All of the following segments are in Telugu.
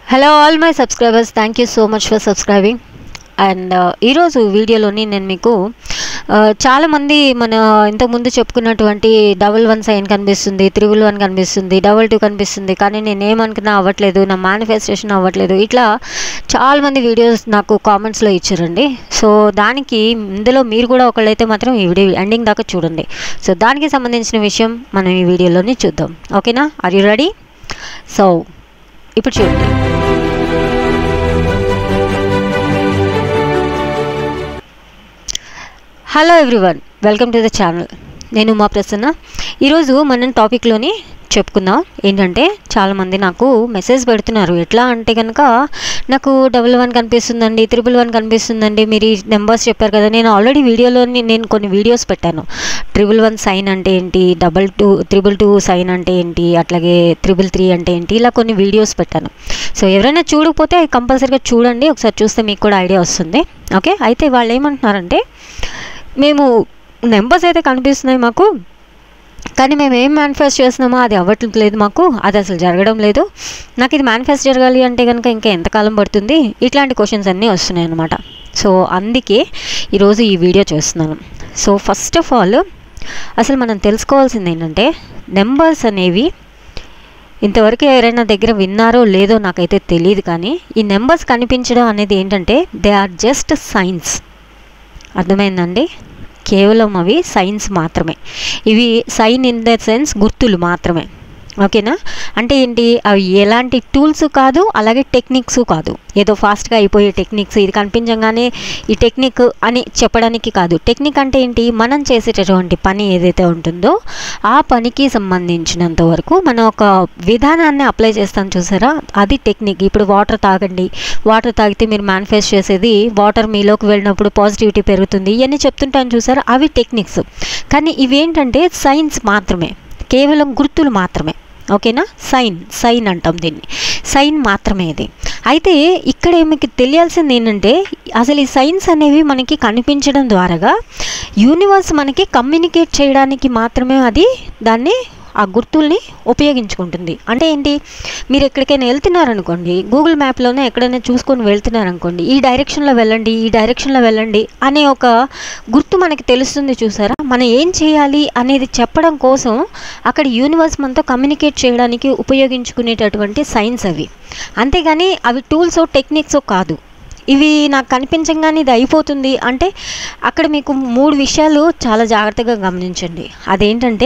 hello all my subscribers thank you so much for subscribing and ఈరోజు వీడియోలోని నేను మీకు uh, చాలామంది మన ఇంతకుముందు చెప్పుకున్నటువంటి డబుల్ వన్ సైన్ కనిపిస్తుంది త్రిబుల్ వన్ కనిపిస్తుంది డబుల్ టూ కనిపిస్తుంది కానీ నేను ఏమనుకున్నా అవ్వట్లేదు నా మేనిఫెస్టేషన్ అవ్వట్లేదు ఇట్లా చాలామంది వీడియోస్ నాకు కామెంట్స్లో ఇచ్చారండి సో దానికి ఇందులో మీరు కూడా ఒకళ్ళైతే మాత్రం ఈ వీడియో ఎండింగ్ దాకా చూడండి సో దానికి సంబంధించిన విషయం మనం ఈ వీడియోలోని చూద్దాం ఓకేనా ఆర్ యూ రెడీ సో ఇప్పుడు చూడండి hello everyone welcome to the channel నేను మా ప్రసన్న ఈరోజు మనం టాపిక్లోని చెప్పుకుందాం ఏంటంటే చాలామంది నాకు మెసేజ్ పెడుతున్నారు ఎట్లా అంటే కనుక నాకు డబుల్ వన్ కనిపిస్తుందండి త్రిబుల్ వన్ కనిపిస్తుందండి మీరు ఈ నెంబర్స్ చెప్పారు కదా నేను ఆల్రెడీ వీడియోలోని నేను కొన్ని వీడియోస్ పెట్టాను ట్రిబుల్ వన్ సైన్ అంటే ఏంటి double two triple two sign అంటే ఏంటి అట్లాగే త్రిబుల్ త్రీ అంటే ఏంటి ఇలా కొన్ని వీడియోస్ పెట్టాను సో ఎవరైనా చూడకపోతే అవి కంపల్సరీగా చూడండి ఒకసారి చూస్తే మీకు కూడా ఐడియా వస్తుంది ఓకే అయితే వాళ్ళు ఏమంటున్నారంటే మేము నెంబర్స్ అయితే కనిపిస్తున్నాయి మాకు కానీ మేము ఏం మేనిఫెస్ట్ చేస్తున్నామో అది అవ్వట్లేదు మాకు అది అసలు జరగడం లేదు నాకు ఇది మేనిఫెస్ట్ జరగాలి అంటే కనుక ఇంకా ఎంతకాలం పడుతుంది ఇట్లాంటి క్వశ్చన్స్ అన్నీ వస్తున్నాయి అనమాట సో అందుకే ఈరోజు ఈ వీడియో చేస్తున్నాను సో ఫస్ట్ ఆఫ్ ఆల్ అసలు మనం తెలుసుకోవాల్సింది ఏంటంటే నెంబర్స్ అనేవి ఇంతవరకు ఎవరైనా దగ్గర విన్నారో లేదో నాకైతే తెలియదు కానీ ఈ నెంబర్స్ కనిపించడం అనేది ఏంటంటే దే ఆర్ జస్ట్ సైన్స్ అర్థమైందండి కేవలం అవి సైన్స్ మాత్రమే ఇవి సైన్ ఇన్ ద సెన్స్ గుర్తులు మాత్రమే ఓకేనా అంటే ఏంటి అవి ఎలాంటి టూల్స్ కాదు అలాగే టెక్నిక్స్ కాదు ఏదో ఫాస్ట్గా అయిపోయే టెక్నిక్స్ ఇది కనిపించగానే ఈ టెక్నిక్ అని చెప్పడానికి కాదు టెక్నిక్ అంటే ఏంటి మనం చేసేటటువంటి పని ఏదైతే ఉంటుందో ఆ పనికి సంబంధించినంత వరకు మనం ఒక విధానాన్ని అప్లై చేస్తాం చూసారా అది టెక్నిక్ ఇప్పుడు వాటర్ తాగండి వాటర్ తాగితే మీరు మేనిఫెస్ట్ చేసేది వాటర్ మీలోకి వెళ్ళినప్పుడు పాజిటివిటీ పెరుగుతుంది ఇవన్నీ చెప్తుంటాను చూసారా అవి టెక్నిక్స్ కానీ ఇవేంటంటే సైన్స్ మాత్రమే కేవలం గుర్తులు మాత్రమే ఓకేనా సైన్ సైన్ అంటాం దీన్ని సైన్ మాత్రమే ఇది అయితే ఇక్కడ మీకు తెలియాల్సింది ఏంటంటే అసలు ఈ సైన్స్ అనేవి మనకి కనిపించడం ద్వారాగా యూనివర్స్ మనకి కమ్యూనికేట్ చేయడానికి మాత్రమే అది దాన్ని ఆ గుర్తుల్ని ఉపయోగించుకుంటుంది అంటే ఏంటి మీరు ఎక్కడికైనా వెళ్తున్నారనుకోండి గూగుల్ మ్యాప్లోనే ఎక్కడైనా చూసుకొని వెళ్తున్నారనుకోండి ఈ డైరెక్షన్లో వెళ్ళండి ఈ డైరెక్షన్లో వెళ్ళండి అనే ఒక గుర్తు మనకి తెలుస్తుంది చూసారా మనం ఏం చేయాలి అనేది చెప్పడం కోసం అక్కడ యూనివర్స్ మనతో కమ్యూనికేట్ చేయడానికి ఉపయోగించుకునేటటువంటి సైన్స్ అవి అంతేగాని అవి టూల్స్ టెక్నిక్స్ కాదు ఇవి నాకు కనిపించగానే ఇది అయిపోతుంది అంటే అక్కడ మీకు మూడు విషయాలు చాలా జాగ్రత్తగా గమనించండి అదేంటంటే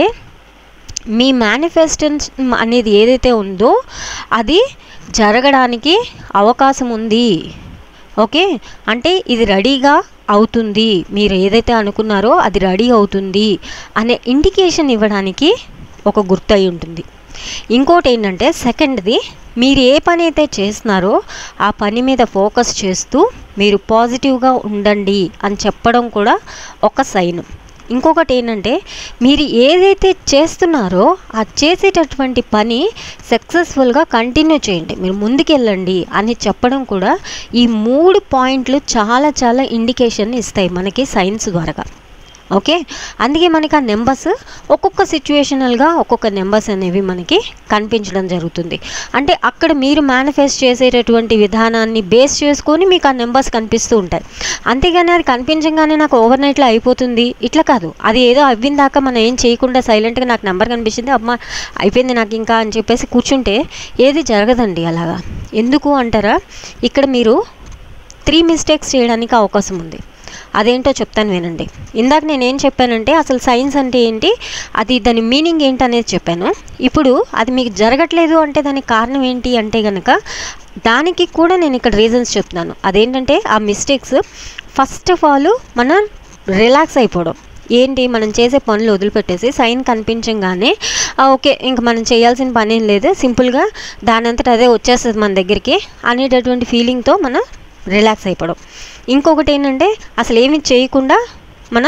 మీ మేనిఫెస్టెన్స్ అనేది ఏదైతే ఉందో అది జరగడానికి అవకాశం ఉంది ఓకే అంటే ఇది రెడీగా అవుతుంది మీరు ఏదైతే అనుకున్నారో అది రెడీ అవుతుంది అనే ఇండికేషన్ ఇవ్వడానికి ఒక గుర్తు అయి ఉంటుంది ఇంకోటి ఏంటంటే సెకండ్ది మీరు ఏ పని అయితే చేస్తున్నారో ఆ పని మీద ఫోకస్ చేస్తూ మీరు పాజిటివ్గా ఉండండి అని చెప్పడం కూడా ఒక సైన్ ఇంకొకటి ఏంటంటే మీరు ఏదైతే చేస్తున్నారో ఆ చేసేటటువంటి పని సక్సెస్ఫుల్గా కంటిన్యూ చేయండి మీరు ముందుకెళ్ళండి అని చెప్పడం కూడా ఈ మూడు పాయింట్లు చాలా చాలా ఇండికేషన్ ఇస్తాయి మనకి సైన్స్ ద్వారా ఓకే అందుకే మనకి ఆ నెంబర్స్ ఒక్కొక్క సిచ్యువేషనల్గా ఒక్కొక్క నెంబర్స్ అనేవి మనకి కనిపించడం జరుగుతుంది అంటే అక్కడ మీరు మేనిఫెస్ట్ చేసేటటువంటి విధానాన్ని బేస్ చేసుకొని మీకు ఆ నెంబర్స్ కనిపిస్తూ ఉంటాయి అంతేగాని అది కనిపించగానే నాకు ఓవర్ నైట్లో అయిపోతుంది ఇట్లా కాదు అది ఏదో అవ్విన దాకా మనం ఏం చేయకుండా సైలెంట్గా నాకు నెంబర్ కనిపించింది అమ్మ అయిపోయింది నాకు ఇంకా అని చెప్పేసి కూర్చుంటే ఏది జరగదండి అలాగా ఎందుకు అంటారా ఇక్కడ మీరు త్రీ మిస్టేక్స్ చేయడానికి అవకాశం ఉంది అదేంటో చెప్తాను వినండి ఇందాక నేను ఏం చెప్పానంటే అసలు సైన్స్ అంటే ఏంటి అది దాని మీనింగ్ ఏంటి అనేది చెప్పాను ఇప్పుడు అది మీకు జరగట్లేదు అంటే దానికి కారణం ఏంటి అంటే కనుక దానికి కూడా నేను ఇక్కడ రీజన్స్ చెప్తున్నాను అదేంటంటే ఆ మిస్టేక్స్ ఫస్ట్ ఆఫ్ ఆల్ మనం రిలాక్స్ అయిపోవడం ఏంటి మనం చేసే పనులు వదిలిపెట్టేసి సైన్ కనిపించగానే ఓకే ఇంక మనం చేయాల్సిన పని ఏం లేదు సింపుల్గా దాని అంతటా అదే వచ్చేస్తుంది మన దగ్గరికి అనేటటువంటి ఫీలింగ్తో మనం రిలాక్స్ అయిపోవడం ఇంకొకటి ఏంటంటే అసలు ఏమి చేయకుండా మన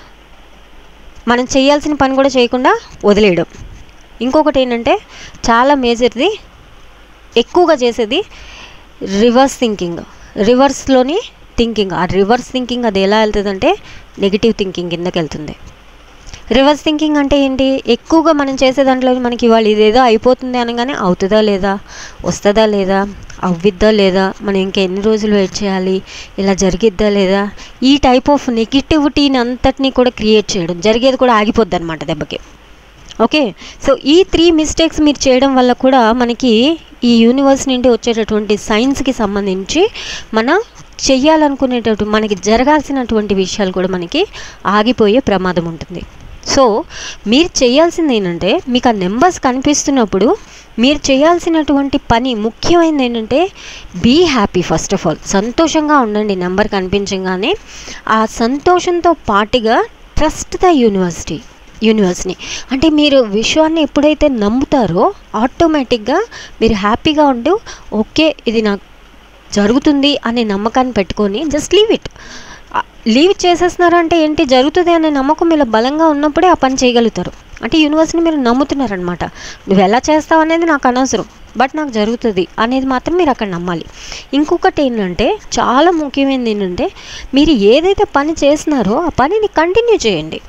మనం చేయాల్సిన పని కూడా చేయకుండా వదిలేయడం ఇంకొకటి ఏంటంటే చాలా మేజర్ది ఎక్కువగా చేసేది రివర్స్ థింకింగ్ రివర్స్లోని థింకింగ్ ఆ రివర్స్ థింకింగ్ అది ఎలా వెళ్తుందంటే నెగిటివ్ థింకింగ్ కిందకి వెళ్తుంది రివర్స్ థింకింగ్ అంటే ఏంటి ఎక్కువగా మనం చేసే దాంట్లో మనకి ఇవాళ ఇదేదో అయిపోతుంది అనగానే అవుతుందా లేదా వస్తుందా లేదా అవ్విద్దా లేదా మనం ఇంకా ఎన్ని రోజులు వెయిట్ చేయాలి ఇలా జరిగిద్దా లేదా ఈ టైప్ ఆఫ్ నెగిటివిటీని అంతటినీ కూడా క్రియేట్ చేయడం జరిగేది కూడా ఆగిపోద్ది అనమాట దెబ్బకి ఓకే సో ఈ త్రీ మిస్టేక్స్ మీరు చేయడం వల్ల కూడా మనకి ఈ యూనివర్స్ నుండి వచ్చేటటువంటి సైన్స్కి సంబంధించి మన చెయ్యాలనుకునేటటువంటి మనకి జరగాల్సినటువంటి విషయాలు కూడా మనకి ఆగిపోయే ప్రమాదం ఉంటుంది సో మీరు చేయాల్సింది ఏంటంటే మీకు ఆ నెంబర్స్ కనిపిస్తున్నప్పుడు మీరు చేయాల్సినటువంటి పని ముఖ్యమైనది ఏంటంటే be happy first of all సంతోషంగా ఉండండి నెంబర్ కనిపించగానే ఆ సంతోషంతో పాటుగా ట్రస్ట్ ద యూనివర్సిటీ యూనివర్స్ని అంటే మీరు విశ్వాన్ని ఎప్పుడైతే నమ్ముతారో ఆటోమేటిక్గా మీరు హ్యాపీగా ఉంటూ ఓకే ఇది నాకు జరుగుతుంది అనే నమ్మకాన్ని పెట్టుకొని జస్ట్ లీవ్ ఇట్ లీవ్ చేసేస్తున్నారంటే ఏంటి జరుగుతుంది అనే నమ్మకం మీరు బలంగా ఉన్నప్పుడే ఆ పని చేయగలుగుతారు అంటే యూనివర్స్ని మీరు నమ్ముతున్నారనమాట నువ్వు ఎలా చేస్తావు అనేది నాకు అనవసరం బట్ నాకు జరుగుతుంది అనేది మాత్రం మీరు అక్కడ నమ్మాలి ఇంకొకటి ఏంటంటే చాలా ముఖ్యమైనది ఏంటంటే మీరు ఏదైతే పని చేస్తున్నారో ఆ పనిని కంటిన్యూ చేయండి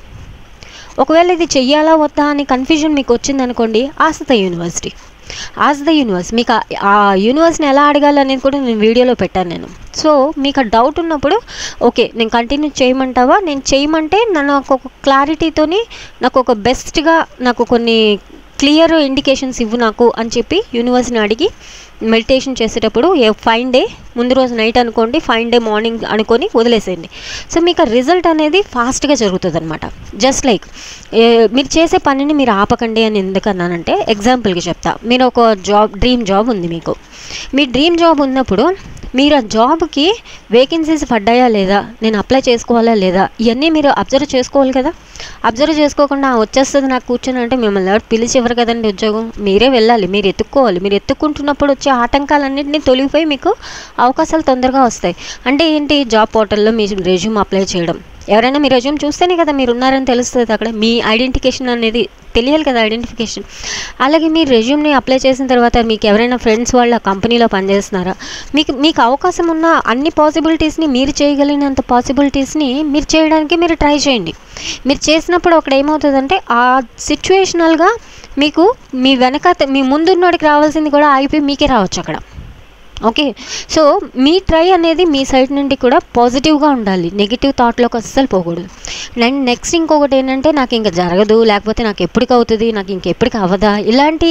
ఒకవేళ ఇది చెయ్యాలా వద్దా అని కన్ఫ్యూజన్ మీకు వచ్చిందనుకోండి as the university as the universe మీకు ఆ- ఆ యూనివర్స్ని ఎలా అడగాలి అనేది కూడా నేను వీడియోలో పెట్టాను నేను సో మీకు ఆ డౌట్ ఉన్నప్పుడు ఓకే నేను కంటిన్యూ చేయమంటావా నేను చేయమంటే నన్ను ఒక క్లారిటీతోని నాకు ఒక బెస్ట్గా నాకు కొన్ని క్లియర్ ఇండికేషన్స్ ఇవ్వు నాకు అని చెప్పి యూనివర్స్ని అడిగి మెడిటేషన్ చేసేటప్పుడు ఏ ఫైన్ డే ముందు రోజు నైట్ అనుకోండి ఫైన్ డే మార్నింగ్ అనుకొని వదిలేసేయండి సో మీకు ఆ రిజల్ట్ అనేది ఫాస్ట్గా జరుగుతుంది అనమాట జస్ట్ లైక్ మీరు చేసే పనిని మీరు ఆపకండి అని ఎందుకన్నానంటే ఎగ్జాంపుల్కి చెప్తా మీరు ఒక జాబ్ డ్రీమ్ జాబ్ ఉంది మీకు మీ డ్రీమ్ జాబ్ ఉన్నప్పుడు మీరు ఆ జాబ్కి వేకెన్సీస్ పడ్డాయా లేదా నేను అప్లై చేసుకోవాలా లేదా ఇవన్నీ మీరు అబ్జర్వ్ చేసుకోవాలి కదా అబ్జర్వ్ చేసుకోకుండా "ఆ, వచ్చేస్తుంది నాకు కూర్చొని అంటే మిమ్మల్ని ఎవరు పిలిచి ఇవ్వరు కదండి ఉద్యోగం మీరే వెళ్ళాలి మీరు ఎత్తుక్కోవాలి మీరు ఎత్తుక్కుంటున్నప్పుడు వచ్చే ఆటంకాలన్నింటినీ తొలగిపోయి మీకు అవకాశాలు తొందరగా వస్తాయి అంటే ఏంటి జాబ్ పోర్టల్లో మీ రెజ్యూమ్ అప్లై చేయడం ఎవరైనా మీ రెజ్యూమ్ చూస్తేనే కదా మీరు ఉన్నారని తెలుస్తుంది అక్కడ మీ ఐడెంటిఫికేషన్ అనేది తెలియాలి కదా ఐడెంటిఫికేషన్ అలాగే మీ రెజ్యూమ్ని అప్లై చేసిన తర్వాత మీకు ఎవరైనా ఫ్రెండ్స్ వాళ్ళ కంపెనీలో పనిచేస్తున్నారా మీకు మీకు అవకాశం ఉన్న అన్ని పాసిబిలిటీస్ని మీరు చేయగలిగినంత పాసిబిలిటీస్ని మీరు చేయడానికి మీరు ట్రై చేయండి మీరు చేసినప్పుడు అక్కడ ఏమవుతుందంటే ఆ సిచ్యువేషనల్గా మీకు మీ వెనక మీ ముందున్నోడికి రావాల్సింది కూడా ఆగిపోయి మీకే రావచ్చు అక్కడ ఓకే సో మీ ట్రై అనేది మీ సైడ్ నుండి కూడా పాజిటివ్గా ఉండాలి నెగిటివ్ థాట్లోకి అస్సలు పోకూడదు అండ్ నెక్స్ట్ ఇంకొకటి ఏంటంటే నాకు ఇంకా జరగదు లేకపోతే నాకు ఎప్పటికి అవుతుంది నాకు ఇంకెప్పటికి అవ్వదా ఇలాంటి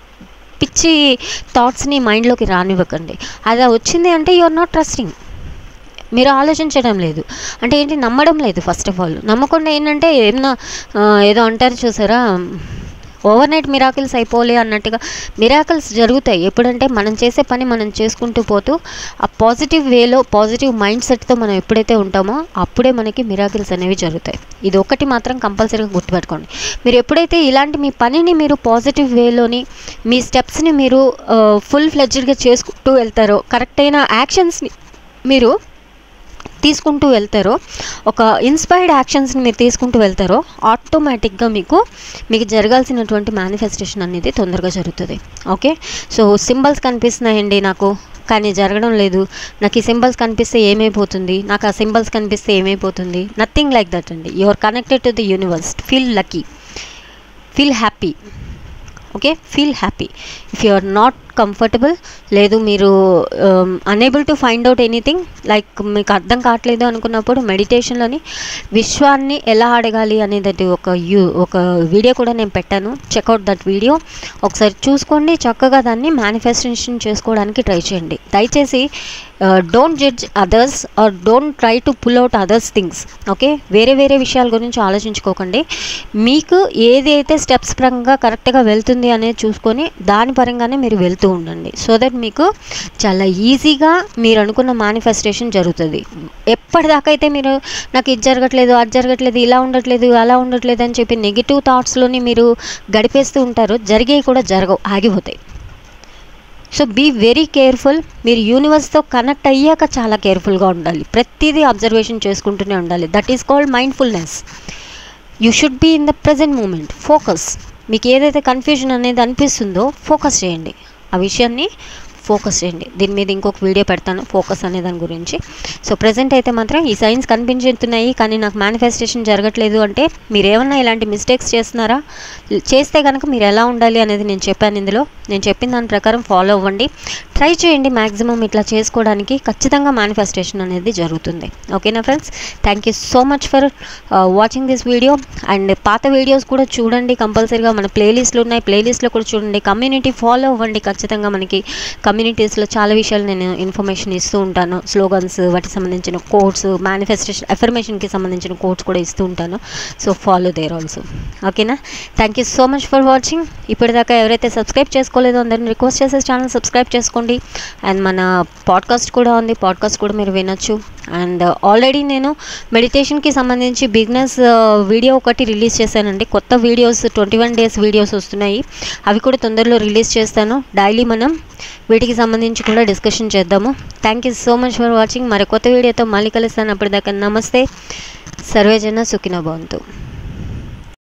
పిచ్చి థాట్స్ని మైండ్లోకి రానివ్వకండి అది వచ్చింది అంటే యు ఆర్ నాట్ ట్రస్టింగ్ మీరు ఆలోచించడం లేదు అంటే ఏంటి నమ్మడం లేదు ఫస్ట్ ఆఫ్ ఆల్ నమ్మకుండా ఏంటంటే ఏమన్నా ఆ, ఏదో అంటారు చూసారా ఓవర్ నైట్ మిరాకిల్స్ అయిపోలే అన్నట్టుగా మిరాకిల్స్ జరుగుతాయి ఎప్పుడంటే మనం చేసే పని మనం చేసుకుంటూ పోతూ ఆ పాజిటివ్ వేలో పాజిటివ్ మైండ్ సెట్తో మనం ఎప్పుడైతే ఉంటామో అప్పుడే మనకి మిరాకిల్స్ అనేవి జరుగుతాయి ఇది ఒకటి మాత్రం కంపల్సరీగా గుర్తుపెట్టుకోండి మీరు ఎప్పుడైతే ఇలాంటి మీ పనిని మీరు పాజిటివ్ వేలోని మీ స్టెప్స్ని మీరు ఫుల్ ఫ్లెడ్జ్డ్గా చేసుకుంటూ వెళ్తారో కరెక్ట్ అయిన యాక్షన్స్ని మీరు తీసుకుంటూ వెళ్తారో ఒక ఇన్స్పైర్డ్ యాక్షన్స్ని మీరు తీసుకుంటూ వెళ్తారో ఆటోమేటిక్గా మీకు మీకు జరగాల్సినటువంటి మేనిఫెస్టేషన్ అనేది తొందరగా జరుగుతుంది ఓకే సో సింబల్స్ కనిపిస్తున్నాయండి నాకు కానీ జరగడం లేదు నాకు ఈ సింబల్స్ కనిపిస్తే ఏమైపోతుంది నాకు ఆ సింబల్స్ కనిపిస్తే ఏమైపోతుంది నథింగ్ లైక్ దట్ అండి you are connected to the universe feel lucky feel happy okay feel happy if you are not comfortable లేదు మీరు unable to find out anything like మీకు అర్థం కావట్లేదు అనుకున్నప్పుడు మెడిటేషన్లోని విశ్వాన్ని ఎలా అడగాలి అనేది ఒక యూ ఒక వీడియో కూడా నేను పెట్టాను చెక్అవుట్ దట్ వీడియో ఒకసారి చూసుకోండి చక్కగా దాన్ని మేనిఫెస్టేషన్ చేసుకోవడానికి ట్రై చేయండి దయచేసి don't judge others or don't try to pull out others things okay వేరే వేరే విషయాల గురించి ఆలోచించుకోకండి మీకు ఏది అయితే స్టెప్స్ పరంగా కరెక్ట్గా వెళ్తుంది అనేది చూసుకొని దాని పరంగానే మీరు వెళ్తూ ఉండండి సో దట్ మీకు చాలా ఈజీగా మీరు అనుకున్న మేనిఫెస్టేషన్ జరుగుతుంది ఎప్పటిదాకా అయితే మీరు నాకు ఇది జరగట్లేదు అది జరగట్లేదు ఇలా ఉండట్లేదు అలా ఉండట్లేదు అని చెప్పి నెగిటివ్ థాట్స్లోని మీరు గడిపేస్తూ ఉంటారు జరిగేవి కూడా జరగవు ఆగిపోతాయి సో బీ వెరీ కేర్ఫుల్ మీరు యూనివర్స్తో కనెక్ట్ అయ్యాక చాలా కేర్ఫుల్గా ఉండాలి ప్రతిదీ అబ్జర్వేషన్ చేసుకుంటూనే ఉండాలి that is called mindfulness you should be in the present moment focus మీకు ఏదైతే కన్ఫ్యూజన్ అనేది అనిపిస్తుందో ఫోకస్ చేయండి ఆ విషయాన్ని ఫోకస్ చేయండి దీని మీద ఇంకొక వీడియో పెడతాను ఫోకస్ అనే దాని గురించి సో ప్రజెంట్ అయితే మాత్రం ఈ సైన్స్ కనిపించుతున్నాయి కానీ నాకు మేనిఫెస్టేషన్ జరగట్లేదు అంటే మీరు ఏమన్నా ఇలాంటి మిస్టేక్స్ చేస్తున్నారా చేస్తే కనుక మీరు ఎలా ఉండాలి అనేది నేను చెప్పాను ఇందులో నేను చెప్పిన దాని ప్రకారం ఫాలో అవ్వండి ట్రై చేయండి మ్యాక్సిమం ఇట్లా చేసుకోవడానికి ఖచ్చితంగా మేనిఫెస్టేషన్ అనేది జరుగుతుంది ఓకేనా friends thank you so much for watching this video and పాత వీడియోస్ కూడా చూడండి కంపల్సరీగా మన ప్లేలిస్ట్లు ఉన్నాయి ప్లేలిస్ట్లో కూడా చూడండి కమ్యూనిటీ ఫాలో అవ్వండి ఖచ్చితంగా మనకి కమ్యూనిటీస్లో చాలా విషయాలు నేను ఇన్ఫర్మేషన్ ఇస్తూ ఉంటాను స్లోగన్స్ వాటికి సంబంధించిన కోడ్స్ మేనిఫెస్టేషన్ ఎఫర్మేషన్కి సంబంధించిన కోడ్స్ కూడా ఇస్తూ ఉంటాను సో ఫాలో దేర్ ఆల్సో ఓకేనా thank you so much for watching ఇప్పటిదాకా ఎవరైతే సబ్స్క్రైబ్ చేసుకోలేదో అందరిని రిక్వెస్ట్ చేసే ఛానల్ సబ్స్క్రైబ్ చేసుకోండి అండ్ మన పాడ్కాస్ట్ కూడా ఉంది పాడ్కాస్ట్ కూడా మీరు వినొచ్చు అండ్ ఆల్రెడీ నేను మెడిటేషన్కి సంబంధించి బిజినెస్ వీడియో ఒకటి రిలీజ్ చేశానండి కొత్త videos twenty one days videos వస్తున్నాయి అవి కూడా తొందరలో రిలీజ్ చేస్తాను డైలీ మనం వీటికి సంబంధించి కూడా డిస్కషన్ చేద్దాము thank you so much for watching మరి కొత్త వీడియోతో మళ్ళీ కలుస్తాను అప్పటిదాకా నమస్తే సర్వేజన సుఖినో భవంతు